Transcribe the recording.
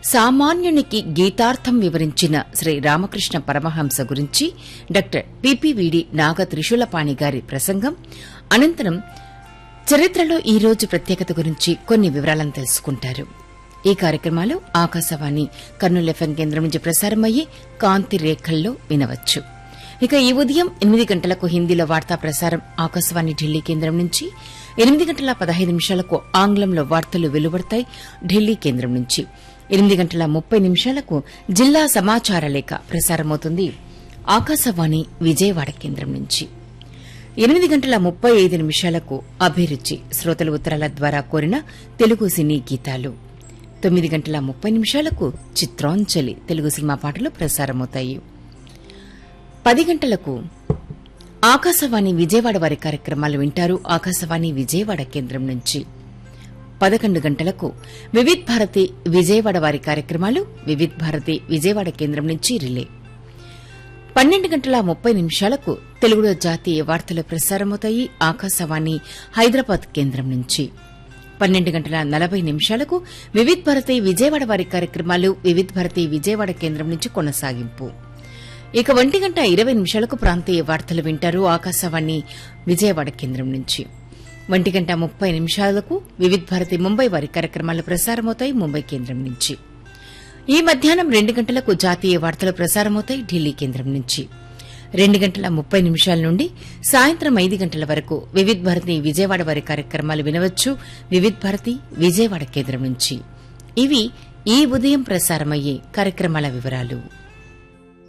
సామాన్యునికి గీతార్థం వివరించిన శ్రీ రామకృష్ణ పరమహంస గురించి doctor PPVD నాగ త్రిశూలపాణి గారి ప్రసంగం అనంతరం చరిత్రలో ఈ రోజు ప్రత్యేకత గురించి కొన్ని వివరాలను తెలుసుకుంటారు ఈ కార్యక్రమాలు ఆకాశవాణి కర్నూలు ఎఫ్ఎం కేంద్రం నుంచి ప్రసారమయ్యే కాంతి రేఖల్లో వినవచ్చు ఇక ఈ ఉదయం ఎనిమిది గంటలకు హిందీలో వార్తా ప్రసారం ఆకాశవాణి ఢిల్లీ కేంద్రం నుంచి ఎనిమిది గంటల పదహైదు నిమిషాలకు ఆంగ్లంలో వార్తలు వెలువడతాయి ఢిల్లీ కేంద్రం నుంచి ఎనిమిది గంటల ముప్పై నిమిషాలకు జిల్లా సమాచార లేఖ ప్రసారమవుతుంది ఆకాశవాణి విజయవాడ కేంద్రం నుంచి ఎనిమిది గంటల ముప్పై ఐదు నిమిషాలకు అభిరుచి శ్రోతల ఉత్తరాల ద్వారా కోరిన తెలుగు సినీ గీతాలు తొమ్మిది గంటల ముప్పై నిమిషాలకు చిత్రాంజలి తెలుగు సినిమా పాటలు ప్రసారమవుతాయి పది గంటలకు ఆకాశవాణి విజయవాడ వారి కార్యక్రమాలు వింటారు ఆకాశవాణి విజయవాడ కేంద్రం నుంచి పదకొండు గంటలకు వివిధ్ భారతి విజయవాడ వారి కార్యక్రమాలు వివిధ్ భారతి విజయవాడ కేంద్రం నుంచి రిలే పన్నెండు గంటల ముప్పై నిమిషాలకు తెలుగులో జాతీయ వార్తలు ప్రసారమవుతాయి ఆకాశవాణి హైదరాబాద్ కేంద్రం నుంచి పన్నెండు గంటల నలభై నిమిషాలకు వివిధ్ భారతి విజయవాడ వారి కార్యక్రమాలు వివిధ్ భారతి విజయవాడ కేంద్రం నుంచి కొనసాగింపు ఇక ఒంటి గంట ఇరవై నిమిషాలకు ప్రాంతీయ వార్తలు వింటారు ఆకాశవాణి విజయవాడ కేంద్రం నుంచి ఒంటి గంట ముప్పై నిమిషాలకు వివిధ్ భారతి ముంబై వారి కార్యక్రమాలు ప్రసారమవుతాయి ముంబై కేంద్రం నుంచి ఈ మధ్యాహ్నం రెండు గంటలకు జాతీయ వార్తలు ప్రసారమవుతాయి ఢిల్లీ కేంద్రం నుంచి రెండు గంటల ముప్పై నిమిషాల నుండి సాయంత్రం ఐదు గంటల వరకు వివిధ్ భారతి విజయవాడ వారి కార్యక్రమాలు వినవచ్చు వివిధ్ భారతి విజయవాడ కేంద్రం నుంచి ఇవి ఈ ఉదయం ప్రసారమయ్యే కార్యక్రమాల వివరాలు